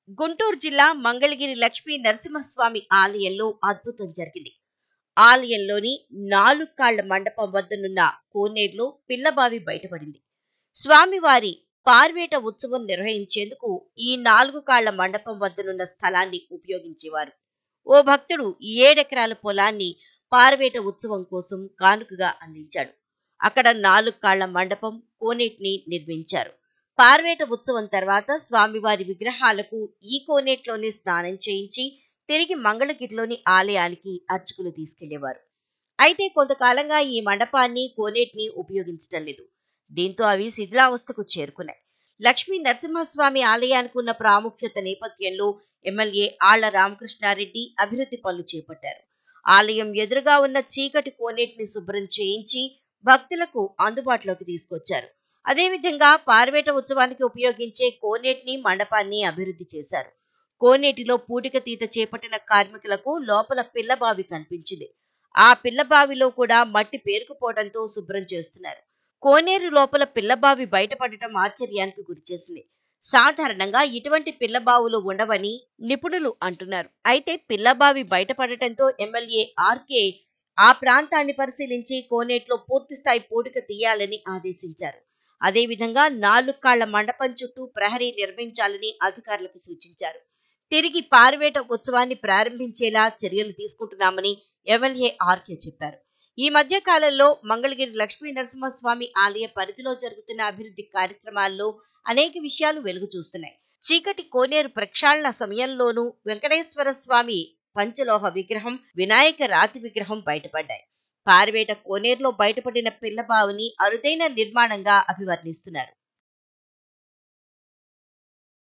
గుంటూరు జిల్లా మంగళగిరి లక్ష్మీ నరసింహస్వామి ఆలయంలో అద్భుతం జరిగింది ఆలయంలోని నాలుగు కాళ్ల మండపం వద్దనున్న కోనేరులో పిల్లబావి బయటపడింది స్వామివారి పార్వేట ఉత్సవం నిర్వహించేందుకు ఈ నాలుగు కాళ్ల మండపం వద్దనున్న స్థలాన్ని ఉపయోగించేవారు ఓ భక్తుడు ఏడెకరాల పొలాన్ని పార్వేట ఉత్సవం కోసం కానుకగా అందించాడు అక్కడ నాలుగు కాళ్ల మండపం కోనేటిని నిర్మించారు పార్వేట ఉత్సవం తర్వాత స్వామివారి విగ్రహాలకు ఈ కోనేట్లోనే స్నానం చేయించి తిరిగి మంగళగిరిలోని ఆలయానికి అర్చకులు తీసుకెళ్లేవారు అయితే కొంతకాలంగా ఈ మండపాన్ని కోనేటిని ఉపయోగించడం లేదు దీంతో అవి శిథిలావస్థకు చేరుకున్నాయి లక్ష్మీ నరసింహస్వామి ఆలయానికి ఉన్న ప్రాముఖ్యత నేపథ్యంలో ఎమ్మెల్యే ఆళ్ల రామకృష్ణారెడ్డి అభివృద్ధి పనులు చేపట్టారు ఆలయం ఎదురుగా ఉన్న చీకటి కోనేటిని శుభ్రం చేయించి భక్తులకు అందుబాటులోకి తీసుకొచ్చారు అదేవిధంగా పార్వేట ఉత్సవానికి ఉపయోగించే కోనేటిని మండపాన్ని అభివృద్ధి చేశారు కోనేటిలో పూడిక తీత చేపట్టిన కార్మికులకు లోపల పిల్లబావి కనిపించింది ఆ పిల్లబావిలో కూడా మట్టి పేరుకుపోవడంతో శుభ్రం చేస్తున్నారు కోనేరు లోపల పిల్లబావి బయటపడటం ఆశ్చర్యానికి గురిచేసింది సాధారణంగా ఇటువంటి పిల్లబావులు ఉండవని నిపుణులు అంటున్నారు అయితే పిల్లబావి బయటపడటంతో ఎమ్మెల్యే ఆర్కే ఆ ప్రాంతాన్ని పరిశీలించి కోనేట్లో పూర్తిస్థాయి పూడిక తీయాలని ఆదేశించారు అదేవిధంగా నాలుగు కాళ్ల మండపం చుట్టూ ప్రహరీ నిర్మించాలని అధికారులకు సూచించారు తిరిగి పార్వేట ఉత్సవాన్ని ప్రారంభించేలా చర్యలు తీసుకుంటున్నామని ఎమ్మెల్యే ఆర్కే చెప్పారు ఈ మధ్య కాలంలో మంగళగిరి లక్ష్మీ నరసింహస్వామి ఆలయ పరిధిలో జరుగుతున్న అభివృద్ధి కార్యక్రమాల్లో అనేక విషయాలు వెలుగు చూస్తున్నాయి చీకటి కోనేరు ప్రక్షాళన సమయంలోనూ వెంకటేశ్వర స్వామి పంచలోహ విగ్రహం వినాయక రాతి విగ్రహం బయటపడ్డాయి పారివేట కోనేరులో బయటపడిన పిల్లబావుని అరుదైన నిర్మాణంగా అభివర్ణిస్తున్నారు